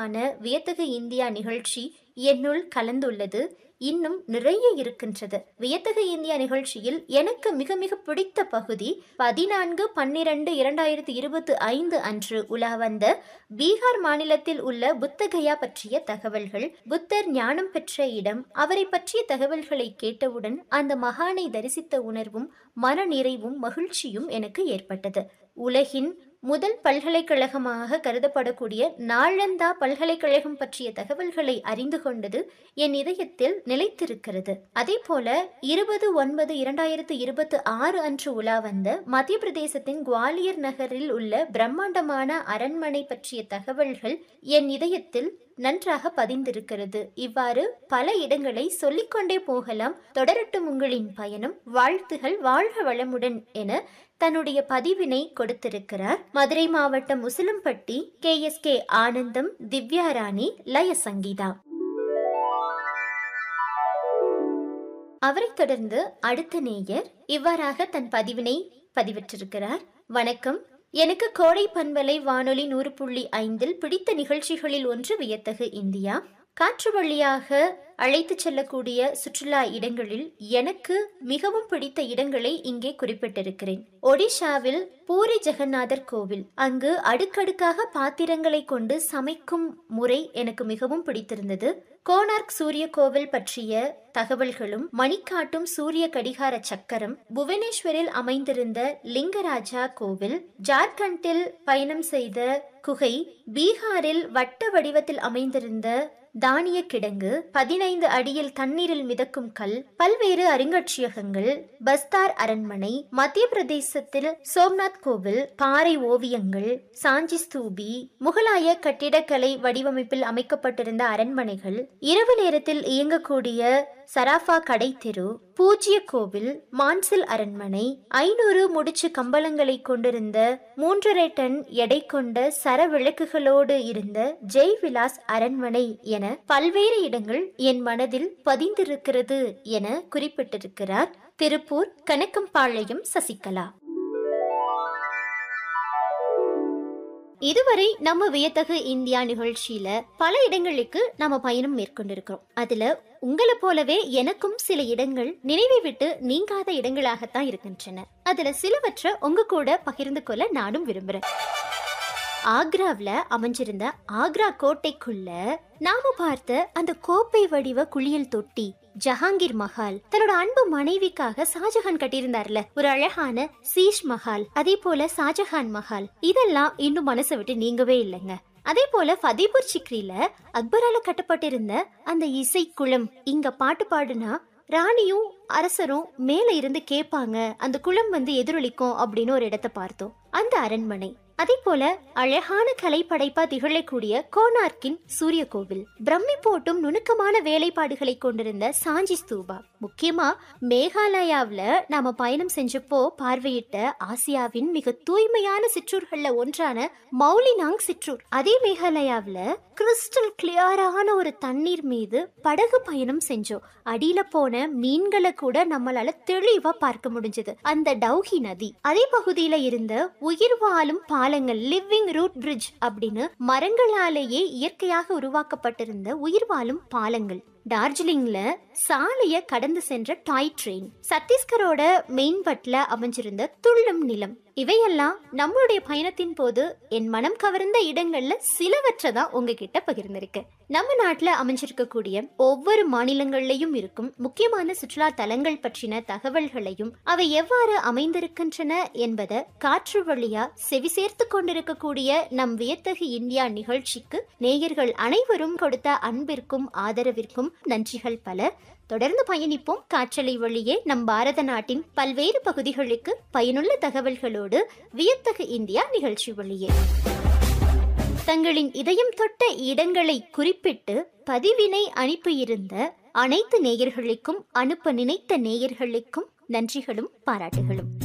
காலமான வியத்தகு இந்தியா நிகழ்ச்சி என்னுள் கலந்துள்ளது இன்னும் நிறைய இருக்கின்றது வியத்தகு இந்தியா நிகழ்ச்சியில் எனக்கு மிக மிக பிடித்த பகுதி பதினான்கு பன்னிரண்டு இரண்டாயிரத்தி இருபத்தி ஐந்து அன்று உலா வந்த பீகார் மாநிலத்தில் உள்ள புத்தகயா பற்றிய தகவல்கள் புத்தர் ஞானம் பெற்ற இடம் அவரை பற்றிய தகவல்களை கேட்டவுடன் அந்த மகானை தரிசித்த உணர்வும் மன நிறைவும் மகிழ்ச்சியும் எனக்கு ஏற்பட்டது உலகின் முதல் பல்கலைக்கழகமாக கருதப்படக்கூடிய நாளந்தா பல்கலைக்கழகம் பற்றிய தகவல்களை அறிந்து கொண்டது என் இதயத்தில் நிலைத்திருக்கிறது அதே போல இருபது ஒன்பது இரண்டாயிரத்து இருபத்தி ஆறு அன்று உலா வந்த மத்திய பிரதேசத்தின் குவாலியர் நகரில் உள்ள பிரம்மாண்டமான அரண்மனை பற்றிய தகவல்கள் என் இதயத்தில் நன்றாக பதிந்திருக்கிறது இவ்வாறு பல இடங்களை சொல்லிக்கொண்டே போகலாம் தொடரட்டும் உங்களின் பயணம் வாழ்த்துகள் வாழ்க வளமுடன் என தன்னுடைய பதிவினை கொடுத்திருக்கிறார் மதுரை மாவட்டம் உசிலம்பட்டி கே எஸ் கே ஆனந்தம் திவ்யா ராணி லய சங்கீதா அவரைத் தொடர்ந்து அடுத்த நேயர் இவ்வாறாக தன் பதிவினை பதிவிட்டிருக்கிறார் வணக்கம் எனக்கு கோடை பண்பலை வானொலி நூறு புள்ளி ஐந்தில் பிடித்த நிகழ்ச்சிகளில் ஒன்று வியத்தகு இந்தியா காற்று வழியாக அழைத்துச் செல்லக்கூடிய சுற்றுலா இடங்களில் எனக்கு மிகவும் பிடித்த இடங்களை இங்கே குறிப்பிட்டிருக்கிறேன் ஒடிஷாவில் பூரி ஜெகநாதர் கோவில் அங்கு அடுக்கடுக்காக பாத்திரங்களை கொண்டு சமைக்கும் முறை எனக்கு மிகவும் பிடித்திருந்தது கோனார்க் சூரிய கோவில் பற்றிய தகவல்களும் மணிக்காட்டும் சூரிய கடிகார சக்கரம் புவனேஸ்வரில் அமைந்திருந்த லிங்கராஜா கோவில் ஜார்க்கண்டில் பயணம் செய்த குகை பீகாரில் வட்ட வடிவத்தில் அமைந்திருந்த தானிய கிடங்கு பதினைந்து அடியில் தண்ணீரில் மிதக்கும் கல் பல்வேறு அருங்காட்சியகங்கள் பஸ்தார் அரண்மனை மத்திய பிரதேசத்தில் சோம்நாத் கோவில் பாறை ஓவியங்கள் சாஞ்சி ஸ்தூபி முகலாய கட்டிடக்கலை வடிவமைப்பில் அமைக்கப்பட்டிருந்த அரண்மனைகள் இரவு நேரத்தில் இயங்கக்கூடிய சராஃபா கடை தெரு பூஜ்ய கோவில் மான்சில் அரண்மனை ஐநூறு முடிச்சு கம்பளங்களை கொண்டிருந்த மூன்றரை டன் எடை கொண்ட சர விளக்குகளோடு இருந்த ஜெய் விலாஸ் அரண்மனை என பல்வேறு இடங்கள் என் மனதில் பதிந்திருக்கிறது என குறிப்பிட்டிருக்கிறார் திருப்பூர் கணக்கம்பாளையம் சசிகலா இதுவரை நம்ம வியத்தகு இந்தியா நிகழ்ச்சியில பல இடங்களுக்கு நம்ம பயணம் மேற்கொண்டிருக்கிறோம் அதுல உங்களை போலவே எனக்கும் சில இடங்கள் நினைவை விட்டு நீங்காத இடங்களாகத்தான் இருக்கின்றன அதுல சிலவற்றை உங்க கூட பகிர்ந்து கொள்ள நானும் விரும்புறேன் ஆக்ராவில் அமைஞ்சிருந்த ஆக்ரா கோட்டைக்குள்ள நாம பார்த்த அந்த கோப்பை வடிவ குளியல் தொட்டி ஜஹாங்கீர் மஹால் தன்னோட அன்பு மனைவிக்காக ஷாஜஹான் கட்டியிருந்தார்ல ஒரு அழகான சீஷ் மஹால் அதே போல ஷாஜஹான் மஹால் இதெல்லாம் இன்னும் மனசை விட்டு நீங்கவே இல்லைங்க அதே போல ஃபதேபூர் சிக்ரில அக்பரால கட்டப்பட்டிருந்த அந்த இசைக்குளம் இங்க பாட்டு பாடுனா ராணியும் அரசரும் மேல இருந்து கேட்பாங்க அந்த குளம் வந்து எதிரொலிக்கும் அப்படின்னு ஒரு இடத்தை பார்த்தோம் அந்த அரண்மனை அதே போல அழகான கலைப்படைப்பா திகழக்கூடிய கோனார்க்கின் சூரிய கோவில் பிரம்மி போட்டும் நுணுக்கமான வேலைப்பாடுகளை கொண்டிருந்த சாஞ்சி ஸ்தூபா முக்கியமா மேகாலயாவுல நாம பயணம் செஞ்சப்போ பார்வையிட்ட ஆசியாவின் மிக தூய்மையான சிற்றூர்கள்ல ஒன்றான மௌலினாங் சிற்றூர் அதே மேகாலயாவுல கிறிஸ்டல் கிளியரான ஒரு தண்ணீர் மீது படகு பயணம் செஞ்சோம் அடியில போன மீன்களை கூட நம்மளால தெளிவா பார்க்க முடிஞ்சது அந்த டவுஹி நதி அதே பகுதியில இருந்த உயிர் வாழும் பாலங்கள் லிவிங் ரூட் பிரிட்ஜ் அப்படின்னு மரங்களாலேயே இயற்கையாக உருவாக்கப்பட்டிருந்த உயிர் வாழும் பாலங்கள் டார்ஜிலிங்ல சாலைய கடந்து சென்ற டாய் ட்ரெயின் சத்தீஸ்கரோட மெயின்பட்ல அமைஞ்சிருந்த துள்ளும் நிலம் இவையெல்லாம் நம்மளுடைய பயணத்தின் போது என் மனம் கவர்ந்த இடங்கள்ல சிலவற்றை தான் உங்ககிட்ட பகிர்ந்திருக்கேன் நம்ம நாட்டுல அமைஞ்சிருக்கக்கூடிய ஒவ்வொரு மாநிலங்கள்லயும் இருக்கும் முக்கியமான சுற்றுலா தலங்கள் பற்றின தகவல்களையும் அவை எவ்வாறு அமைந்திருக்கின்றன என்பதை காற்று வழியா செவி சேர்த்து கொண்டிருக்கக்கூடிய நம் வியத்தகு இந்தியா நிகழ்ச்சிக்கு நேயர்கள் அனைவரும் கொடுத்த அன்பிற்கும் ஆதரவிற்கும் நன்றிகள் பல தொடர்ந்து பயணிப்போம் காற்றலை வழியே நம் பாரத நாட்டின் பல்வேறு பகுதிகளுக்கு பயனுள்ள தகவல்களோடு வியத்தகு இந்தியா நிகழ்ச்சி வழியே தங்களின் இதயம் தொட்ட இடங்களை குறிப்பிட்டு பதிவினை அனுப்பியிருந்த அனைத்து நேயர்களுக்கும் அனுப்ப நினைத்த நேயர்களுக்கும் நன்றிகளும் பாராட்டுகளும்